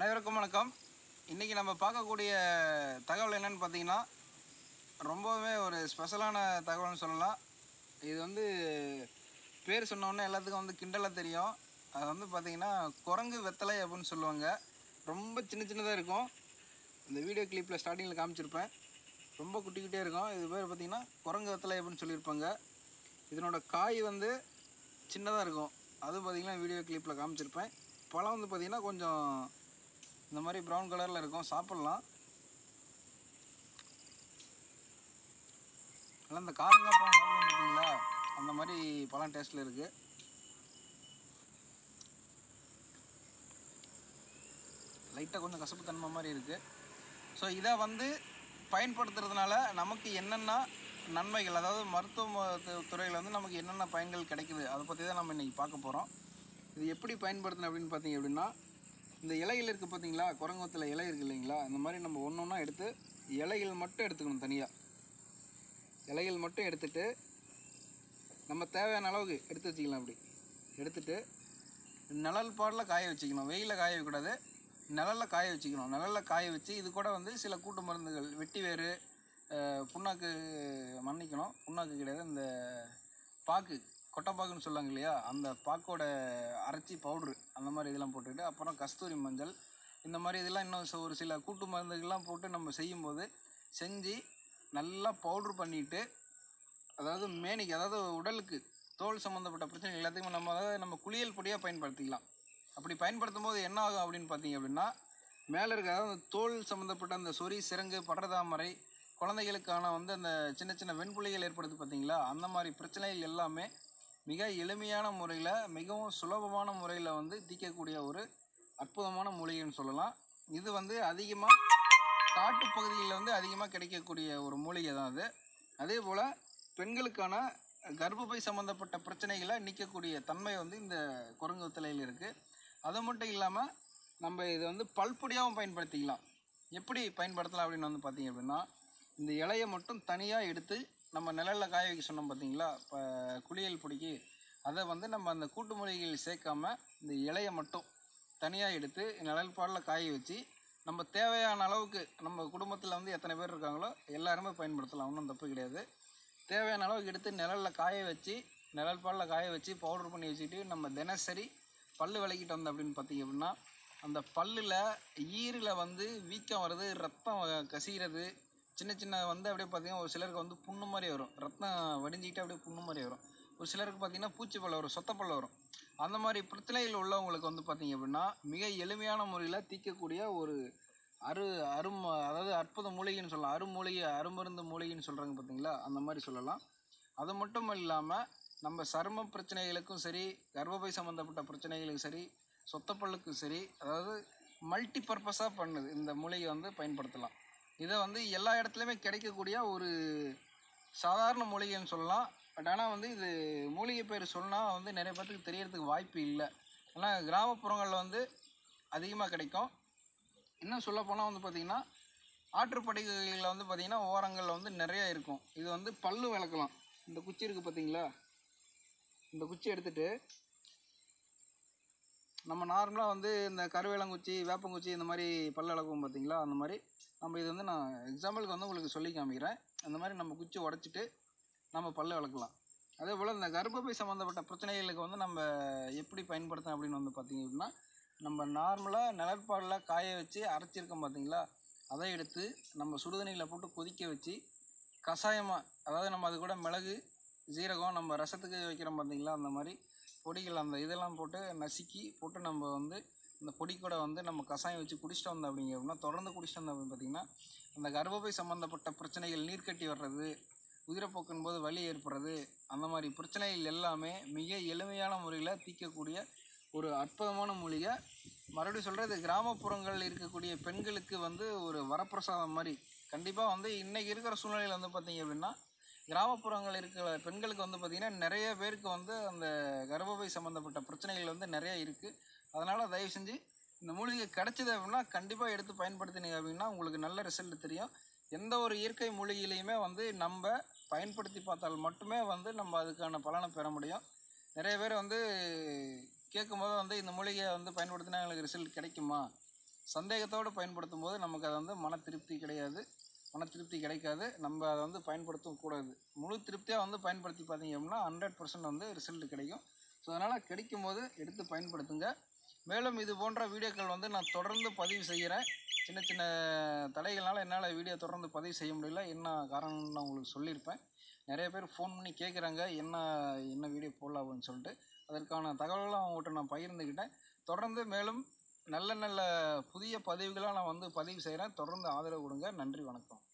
அனைவருக்கும் வணக்கம் இன்றைக்கி நம்ம பார்க்கக்கூடிய தகவல் என்னன்னு பார்த்தீங்கன்னா ரொம்பவுமே ஒரு ஸ்பெஷலான தகவல்னு சொல்லலாம் இது வந்து பேர் சொன்னோன்னே எல்லாத்துக்கும் வந்து கிண்டலாக தெரியும் அது வந்து பார்த்தீங்கன்னா குரங்கு வெத்தலை அப்படின்னு சொல்லுவாங்க ரொம்ப சின்ன சின்னதாக இருக்கும் இந்த வீடியோ கிளிப்பில் ஸ்டார்டிங்கில் காமிச்சிருப்பேன் ரொம்ப குட்டி குட்டியாக இருக்கும் இது பேர் பார்த்தீங்கன்னா குரங்கு வெத்தலை அப்படின்னு சொல்லியிருப்பாங்க இதனோட காய் வந்து சின்னதாக இருக்கும் அது பார்த்தீங்கன்னா வீடியோ கிளிப்பில் காமிச்சிருப்பேன் பழம் வந்து பார்த்தீங்கன்னா கொஞ்சம் இந்த மாதிரி ப்ரௌன் கலரில் இருக்கும் சாப்பிட்லாம் நல்லா இந்த காரங்காய் பழம் சாப்பிடுவோம் பார்த்தீங்களா அந்த மாதிரி பழம் டேஸ்ட்டில் இருக்குது லைட்டாக கொஞ்சம் கசப்பு தன்மை மாதிரி இருக்குது ஸோ இதை வந்து பயன்படுத்துறதுனால நமக்கு என்னென்ன நன்மைகள் அதாவது மருத்துவ து- துறையில் வந்து நமக்கு என்னென்ன பயன்கள் கிடைக்குது அதை பற்றி தான் நம்ம இன்றைக்கி பார்க்க போகிறோம் இது எப்படி பயன்படுத்தணும் அப்படின்னு பார்த்தீங்க அப்படின்னா இந்த இலைகள் இருக்குது பார்த்தீங்களா குரங்கத்தில் இலை இருக்குது இல்லைங்களா இந்த மாதிரி நம்ம ஒன்று ஒன்றா எடுத்து இலைகள் மட்டும் எடுத்துக்கணும் தனியாக இலைகள் மட்டும் எடுத்துட்டு நம்ம தேவையான அளவுக்கு எடுத்து வச்சுக்கலாம் அப்படி எடுத்துட்டு நிழல் பாடல காய வச்சுக்கணும் வெயிலில் காய வைக்கக்கூடாது நிழலில் காய வச்சுக்கணும் நிழலில் காய வச்சு இது கூட வந்து சில கூட்டு மருந்துகள் வெட்டி வேறு அஹ், புண்ணாக்கு மன்னிக்கணும் புண்ணாக்கு கிடையாது இந்த பாக்கு கொட்டைப்பாக்குன்னு சொல்லுவாங்க இல்லையா அந்த பாக்கோட அரைச்சி பவுட்ரு அந்த மாதிரி இதெல்லாம் போட்டுக்கிட்டு அப்புறம் கஸ்தூரி மஞ்சள் இந்த மாதிரி இதெல்லாம் இன்னும் ச- ஒரு சில கூட்டு மருந்துகள்லாம் போட்டு நம்ம செய்யும்போது செஞ்சு நல்லா பவுட்ரு பண்ணிவிட்டு அதாவது மேனிக்கு அதாவது உடலுக்கு தோல் சம்மந்தப்பட்ட பிரச்சனை எல்லாத்தையுமே நம்ம அதாவது நம்ம குளியல் பொடியாக பயன்படுத்திக்கலாம் அப்படி பயன்படுத்தும் போது என்ன ஆகும் அப்படின்னு பார்த்தீங்க அப்படின்னா மேலே இருக்க அதாவது அந்த தோல் சம்மந்தப்பட்ட அந்த சொறி சிரங்கு படர்தாமரை குழந்தைகளுக்கான வந்து அந்த சின்ன சின்ன வெண்புள்ளிகள் ஏற்படுது பார்த்தீங்களா அந்த மாதிரி பிரச்சனைகள் எல்லாமே மிக எளிமையான முறையில் மிகவும் சுலபமான முறையில் வந்து தீர்க்கக்கூடிய ஒரு அற்புதமான மூலிகைன்னு சொல்லலாம் இது வந்து அதிகமாக காட்டுப்பகுதிகளில் வந்து அதிகமாக கிடைக்கக்கூடிய ஒரு மூலிகை தான் அது அதே போல் பெண்களுக்கான கர்ப்பப்பை சம்மந்தப்பட்ட பிரச்சனைகளை நீக்கக்கூடிய தன்மை வந்து இந்த குரங்கு வெத்தலையில் இருக்குது அது மட்டும் இல்லாமல் நம்ம இதை வந்து பல்பொடியாகவும் பயன்படுத்திக்கலாம் எப்படி பயன்படுத்தலாம் அப்படின்னு வந்து பார்த்தீங்க அப்படின்னா இந்த இலையை மட்டும் தனியாக எடுத்து நம்ம நிழலில் காய வைக்க சொன்னோம் பார்த்தீங்களா இப்போ குளியல் பொடிக்கு அதை வந்து நம்ம அந்த கூட்டு மூலிகைகள் சேர்க்காம இந்த இலையை மட்டும் தனியாக எடுத்து நிழல் பாடல காய வச்சு நம்ம தேவையான அளவுக்கு நம்ம குடும்பத்தில் வந்து எத்தனை பேர் இருக்காங்களோ எல்லாருமே பயன்படுத்தலாம் ஒன்றும் தப்பு கிடையாது தேவையான அளவுக்கு எடுத்து நிழலில் காய வச்சு நிழல் பாலில் காய வச்சு பவுடர் பண்ணி வச்சுட்டு நம்ம தினசரி பல்லு விளக்கிட்டு வந்தோம் அப்படின்னு பார்த்தீங்க அப்படின்னா அந்த பல்லில் ஈரில் வந்து வீக்கம் வருது ரத்தம் வ- கசிகிறது சின்ன சின்ன வந்து அப்படியே பார்த்தீங்கன்னா ஒரு சிலருக்கு வந்து புண்ணு மாதிரி வரும் ரத்தம் வடிஞ்சிக்கிட்டு அப்படியே புண்ணு மாதிரி வரும் ஒரு சிலருக்கு பார்த்தீங்கன்னா பூச்சி பல்ல வரும் சொத்த பல்ல வரும் அந்த மாதிரி பிரச்சனைகள் உள்ளவங்களுக்கு வந்து பார்த்தீங்க அப்படின்னா மிக எளிமையான முறையில் தீர்க்கக்கூடிய ஒரு அரு அரும் அதாவது அற்புத மூலிகைன்னு சொல்லலாம் அருமூலிகை அருமருந்து மூலிகைன்னு சொல்கிறாங்க பார்த்தீங்களா அந்த மாதிரி சொல்லலாம் அது மட்டும் இல்லாமல் நம்ம சரும பிரச்சனைகளுக்கும் சரி கர்ப்பப்பை சம்மந்தப்பட்ட பிரச்சனைகளுக்கும் சரி சொத்தப்பல்லுக்கும் சரி அதாவது மல்டி பர்பஸாக பண்ணுது இந்த மூலிகை வந்து பயன்படுத்தலாம் இதை வந்து எல்லா இடத்துலையுமே கிடைக்கக்கூடிய ஒரு சாதாரண மூலிகைன்னு சொல்லலாம் பட் ஆனால் வந்து இது மூலிகை பேர் சொன்னால் வந்து நிறைய பேர்த்துக்கு தெரியறதுக்கு வாய்ப்பு இல்லை ஏன்னா கிராமப்புறங்களில் வந்து அதிகமாக கிடைக்கும் இன்னும் சொல்ல போனால் வந்து பார்த்திங்கன்னா ஆற்றுப்படுகைகளில் வந்து பார்த்திங்கன்னா ஓரங்களில் வந்து நிறைய இருக்கும் இது வந்து பல்லு விளக்கலாம் இந்த குச்சி இருக்குது பார்த்தீங்களா இந்த குச்சி எடுத்துட்டு நம்ம நார்மலாக வந்து இந்த கருவேலங்குச்சி வேப்பங்குச்சி இந்த மாதிரி பல்லு விளக்குவோம் பார்த்தீங்களா அந்த மாதிரி நம்ம இது வந்து நான் எக்ஸாம்பிளுக்கு வந்து உங்களுக்கு சொல்லி காமிக்கிறேன் அந்த மாதிரி நம்ம குச்சி உடச்சிட்டு நம்ம பல்லு விளக்கலாம் அதே போல் இந்த கர்ப்பப்பை சம்மந்தப்பட்ட பிரச்சனைகளுக்கு வந்து நம்ம எப்படி பயன்படுத்தணும் அப்படின்னு வந்து பார்த்தீங்க அப்படின்னா நம்ம நார்மலாக நிழற்பாடில் காய வச்சு அரைச்சிருக்கோம் பார்த்தீங்களா அதை எடுத்து நம்ம சுடுதண்ணியில் போட்டு கொதிக்க வச்சு கஷாயமாக அதாவது நம்ம அது கூட மிளகு ஜீரகம் நம்ம ரசத்துக்கு வைக்கிறோம் பார்த்தீங்களா அந்த மாதிரி பொடிகள் அந்த இதெல்லாம் போட்டு நசுக்கி போட்டு நம்ம வந்து இந்த பொடி கூட வந்து நம்ம கஷாயம் வச்சு குடிச்சிட்டு வந்தோம் அப்படிங்க அப்படின்னா தொடர்ந்து குடிச்சிட்டு வந்தோம் அப்படின்னு பார்த்தீங்கன்னா அந்த கர்ப்பப்பை சம்மந்தப்பட்ட பிரச்சனைகள் நீர்க்கட்டி வர்றது உதிரப்போக்கின் போது வலி ஏற்படுறது அந்த மாதிரி பிரச்சனைகள் எல்லாமே மிக எளிமையான முறையில் தீர்க்கக்கூடிய ஒரு அற்புதமான மூலிகை மறுபடியும் சொல்கிறது கிராமப்புறங்களில் இருக்கக்கூடிய பெண்களுக்கு வந்து ஒரு வரப்பிரசாதம் மாதிரி கண்டிப்பாக வந்து இன்றைக்கி இருக்கிற சூழ்நிலையில் வந்து பார்த்தீங்க அப்படின்னா கிராமப்புறங்கள் இருக்கிற பெண்களுக்கு வந்து பார்த்திங்கன்னா நிறைய பேருக்கு வந்து அந்த கர்ப்பப்பை சம்மந்தப்பட்ட பிரச்சனைகள் வந்து நிறைய இருக்குது அதனால் தயவு செஞ்சு இந்த மூலிகை கிடைச்சது அப்படின்னா கண்டிப்பாக எடுத்து பயன்படுத்தினீங்க அப்படின்னா உங்களுக்கு நல்ல ரிசல்ட் தெரியும் எந்த ஒரு இயற்கை மூலிகையிலையுமே வந்து நம்ம பயன்படுத்தி பார்த்தால் மட்டுமே வந்து நம்ம அதுக்கான பலனை பெற முடியும் நிறைய பேர் வந்து கேட்கும்போது வந்து இந்த மூலிகையை வந்து பயன்படுத்தினா எங்களுக்கு ரிசல்ட் கிடைக்குமா சந்தேகத்தோடு பயன்படுத்தும் போது நமக்கு அது வந்து மன திருப்தி கிடையாது மன திருப்தி கிடைக்காது நம்ம அதை வந்து பயன்படுத்தவும் கூடாது முழு திருப்தியாக வந்து பயன்படுத்தி பார்த்தீங்க அப்படின்னா ஹண்ட்ரட் பர்சன்ட் வந்து ரிசல்ட் கிடைக்கும் ஸோ அதனால் கிடைக்கும் போது எடுத்து பயன்படுத்துங்க மேலும் இது போன்ற வீடியோக்கள் வந்து நான் தொடர்ந்து பதிவு செய்கிறேன் சின்ன சின்ன தடைகள்னால என்னால் வீடியோ தொடர்ந்து பதிவு செய்ய முடியல என்ன காரணம்னு நான் உங்களுக்கு சொல்லியிருப்பேன் நிறைய பேர் ஃபோன் பண்ணி கேட்குறாங்க என்ன என்ன வீடியோ போடலாம் அப்படின்னு சொல்லிட்டு அதற்கான தகவல்களும் அவங்ககிட்ட நான் பகிர்ந்துக்கிட்டேன் தொடர்ந்து மேலும் நல்ல நல்ல புதிய பதிவுகளாக நான் வந்து பதிவு செய்கிறேன் தொடர்ந்து ஆதரவு கொடுங்க நன்றி வணக்கம்